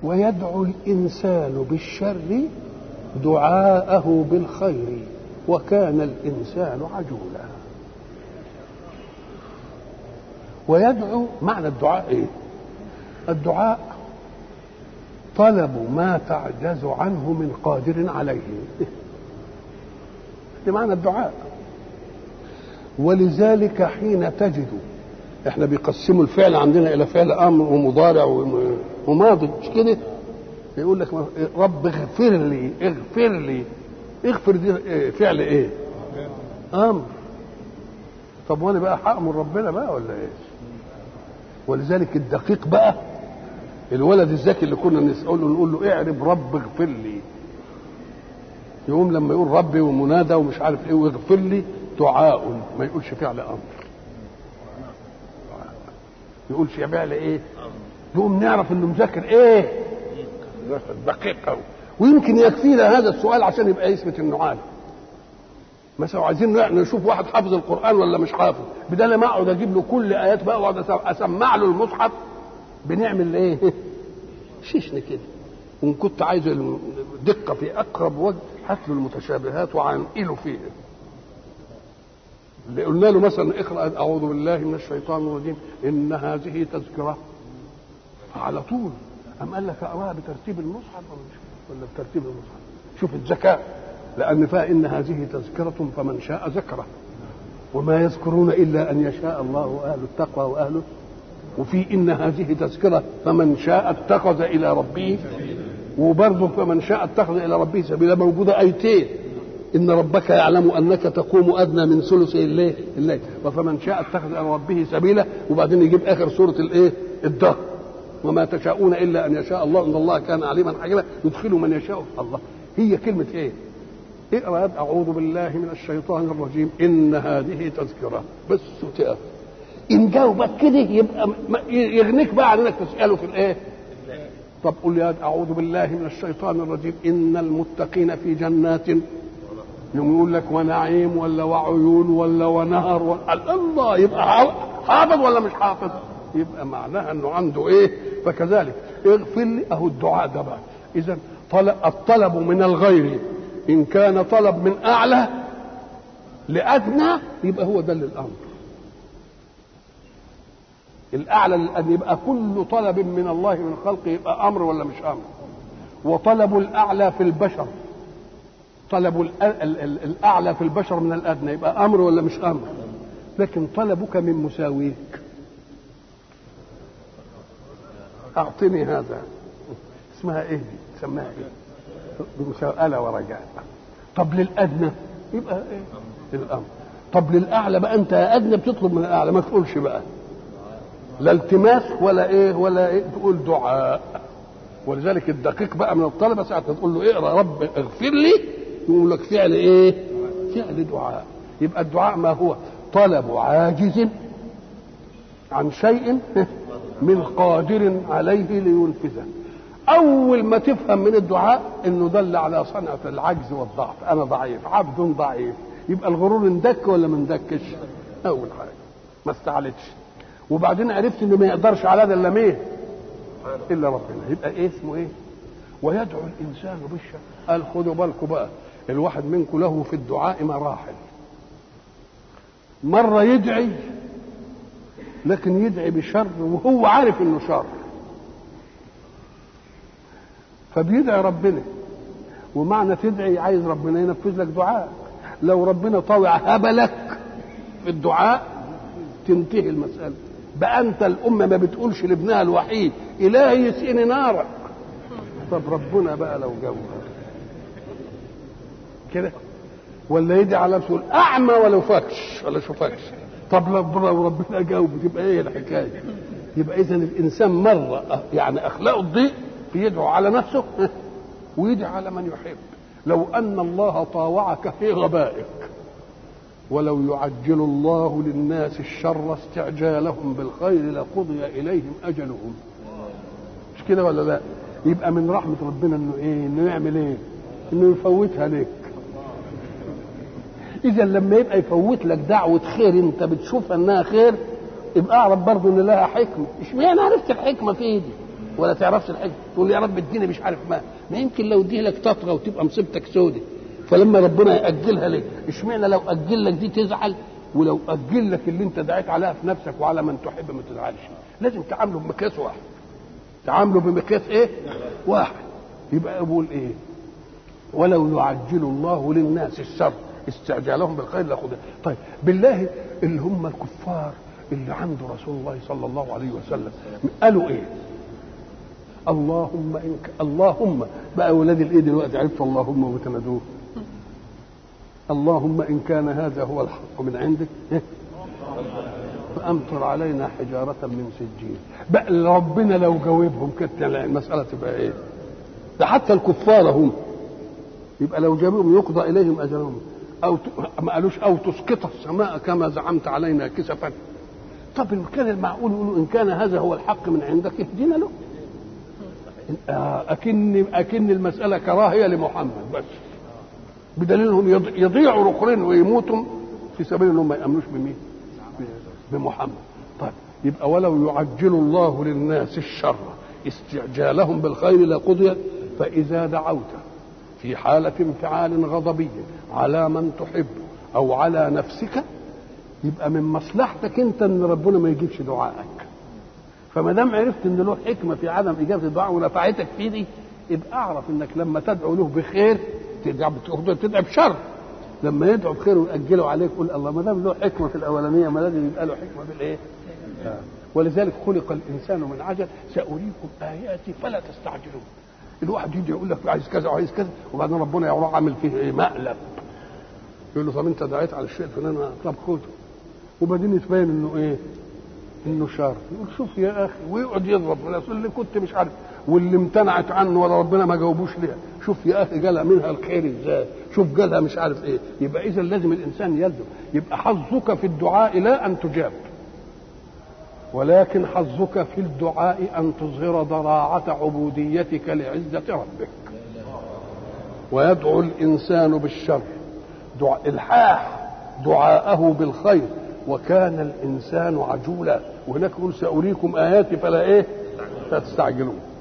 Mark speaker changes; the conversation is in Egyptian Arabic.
Speaker 1: ويدعو الإنسان بالشر دعاءه بالخير وكان الإنسان عجولا ويدعو معنى الدعاء ايه الدعاء طلب ما تعجز عنه من قادر عليه ده معنى الدعاء ولذلك حين تجد احنا بيقسموا الفعل عندنا الى فعل امر ومضارع وماضي مش كده يقول لك رب اغفر لي اغفر لي اغفر دي فعل ايه امر طب وانا بقى هامر ربنا بقى ولا ايه ولذلك الدقيق بقى الولد الذكي اللي كنا نسأله نقول له اعرب رب اغفر لي يقوم لما يقول ربي ومنادى ومش عارف ايه واغفر لي دعاء ما يقولش فعل امر يقولش فعل ايه نقوم نعرف انه مذاكر ايه دقيق قوي ويمكن يكفينا هذا السؤال عشان يبقى يثبت انه عالم مثلا عايزين نشوف واحد حافظ القران ولا مش حافظ بدل ما اقعد اجيب له كل ايات بقى واقعد اسمع له المصحف بنعمل ايه شيشن كده وان كنت عايز الدقه في اقرب وجه هات له المتشابهات وعنقله فيه اللي قلنا له مثلا اقرا اعوذ بالله من الشيطان الرجيم ان هذه تذكره على طول أم قال لك اقراها بترتيب المصحف ولا مش ولا بترتيب المصحف شوف الذكاء لأن فيها إن هذه تذكرة فمن شاء ذكره وما يذكرون إلا أن يشاء الله وأهل التقوى وأهله وفي إن هذه تذكرة فمن شاء اتخذ إلى ربه وبرضه فمن شاء اتخذ إلى ربه سبيلا موجودة آيتين إن ربك يعلم أنك تقوم أدنى من ثلث الليل الليل وفمن شاء اتخذ إلى ربه سبيلا وبعدين يجيب آخر سورة الإيه الدهر وما تشاءون إلا أن يشاء الله إن الله كان عليما حكيما يدخل من يشاء الله هي كلمة إيه اقرا اعوذ بالله من الشيطان الرجيم ان هذه تذكره بس وتقف ان جاوبك كده يبقى يغنيك بقى عن انك تساله في الايه طب قل يا اعوذ بالله من الشيطان الرجيم ان المتقين في جنات يوم يقول لك ونعيم ولا وعيون ولا ونهر ولا الله يبقى حافظ ولا مش حافظ يبقى معناها انه عنده ايه فكذلك اغفر لي اهو الدعاء ده بقى اذا الطلب من الغير ان كان طلب من اعلى لادنى يبقى هو ده للامر الاعلى ان يبقى كل طلب من الله من خلقه يبقى امر ولا مش امر وطلب الاعلى في البشر طلب الاعلى في البشر من الادنى يبقى امر ولا مش امر لكن طلبك من مساويك اعطني هذا اسمها ايه دي سماها ايه بمساءلة ورجاء طب للأدنى يبقى إيه؟ الأمر طب للأعلى بقى أنت يا أدنى بتطلب من الأعلى ما تقولش بقى لا التماس ولا إيه ولا إيه تقول دعاء ولذلك الدقيق بقى من الطلبة ساعة تقول له اقرأ رب اغفر لي يقول لك فعل إيه؟ فعل دعاء يبقى الدعاء ما هو طلب عاجز عن شيء من قادر عليه لينفذه اول ما تفهم من الدعاء انه دل على صنعه العجز والضعف انا ضعيف عبد ضعيف يبقى الغرور اندك ولا ما اندكش اول حاجه ما استعلتش وبعدين عرفت انه ما يقدرش على ده الا مين الا ربنا يبقى ايه اسمه ايه ويدعو الانسان بالشر قال خدوا بالكم بقى الواحد منكم له في الدعاء مراحل مره يدعي لكن يدعي بشر وهو عارف انه شر فبيدعي ربنا ومعنى تدعي عايز ربنا ينفذ لك دعاء لو ربنا طوع هبلك في الدعاء تنتهي المسألة بقى أنت الأمة ما بتقولش لابنها الوحيد إلهي يسقيني نارك طب ربنا بقى لو جاوب كده ولا يدعي على نفسه أعمى ولو فكش ولا شوفكش طب لو ربنا جاوب تبقى ايه الحكايه؟ يبقى اذا الانسان مره يعني اخلاقه الضيق يدعو على نفسه ويدعو على من يحب لو ان الله طاوعك في غبائك ولو يعجل الله للناس الشر استعجالهم بالخير لقضي اليهم اجلهم مش كده ولا لا يبقى من رحمه ربنا انه ايه انه يعمل ايه انه يفوتها لك اذا لما يبقى يفوت لك دعوه خير انت بتشوفها انها خير يبقى اعرف برضه ان لها حكمه اشمعنى عرفت الحكمه في دي ولا تعرفش الحكمه تقول يا رب اديني مش عارف ما ما يمكن لو اديه لك تطغى وتبقى مصيبتك سودة فلما ربنا ياجلها لك اشمعنى لو اجل لك دي تزعل ولو اجل لك اللي انت دعيت عليها في نفسك وعلى من تحب ما تزعلش لازم تعامله بمقياس واحد تعامله بمقياس ايه واحد يبقى اقول ايه ولو يعجل الله للناس الشر استعجالهم بالخير لاخذ طيب بالله اللي هم الكفار اللي عند رسول الله صلى الله عليه وسلم قالوا ايه اللهم إن ك... اللهم بقى اولاد الايه دلوقتي عرفت اللهم وتنادوه اللهم ان كان هذا هو الحق من عندك إيه؟ فامطر علينا حجاره من سجيل بقى ربنا لو جاوبهم كانت المساله تبقى ايه ده حتى الكفار هم يبقى لو جابوهم يقضى اليهم اجرهم او ت... ما قالوش او تسقط السماء كما زعمت علينا كسفا طب ان كان المعقول يقولوا ان كان هذا هو الحق من عندك اهدنا له اكن اكن المساله كراهيه لمحمد بس بدليل انهم يضيعوا ركرين ويموتوا في سبيل انهم ما يامنوش بمين؟ بمحمد طيب يبقى ولو يعجل الله للناس الشر استعجالهم بالخير لقضي فاذا دعوت في حاله انفعال غضبي على من تحب او على نفسك يبقى من مصلحتك انت ان ربنا ما يجيبش دعائك فما دام عرفت ان له حكمه في عدم اجابه الدعاء ونفعتك في دي يبقى اعرف انك لما تدعو له بخير تدعي بشر لما يدعو بخير ويأجله عليك قول الله ما دام له حكمه في الاولانيه ما لازم يبقى له حكمه بالايه؟ آه. ولذلك خلق الانسان من عجل ساريكم اياتي فلا تستعجلون الواحد يجي يقول لك عايز كذا وعايز كذا وبعدين ربنا يروح عامل فيه ايه مقلب يقول له طب انت دعيت على الشيء الفلاني طب خده وبعدين يتبين انه ايه؟ انه شر يقول شوف يا اخي ويقعد يضرب في اللي كنت مش عارف واللي امتنعت عنه ولا ربنا ما جاوبوش ليها شوف يا اخي جالها منها الخير ازاي شوف جالها مش عارف ايه يبقى اذا لازم الانسان يلزم يبقى حظك في الدعاء لا ان تجاب ولكن حظك في الدعاء ان تظهر ضراعه عبوديتك لعزه ربك ويدعو الانسان بالشر دعاء الحاح دعاءه بالخير وكان الانسان عجولا وهناك يقول ساريكم اياتي فلا ايه لا تستعجلون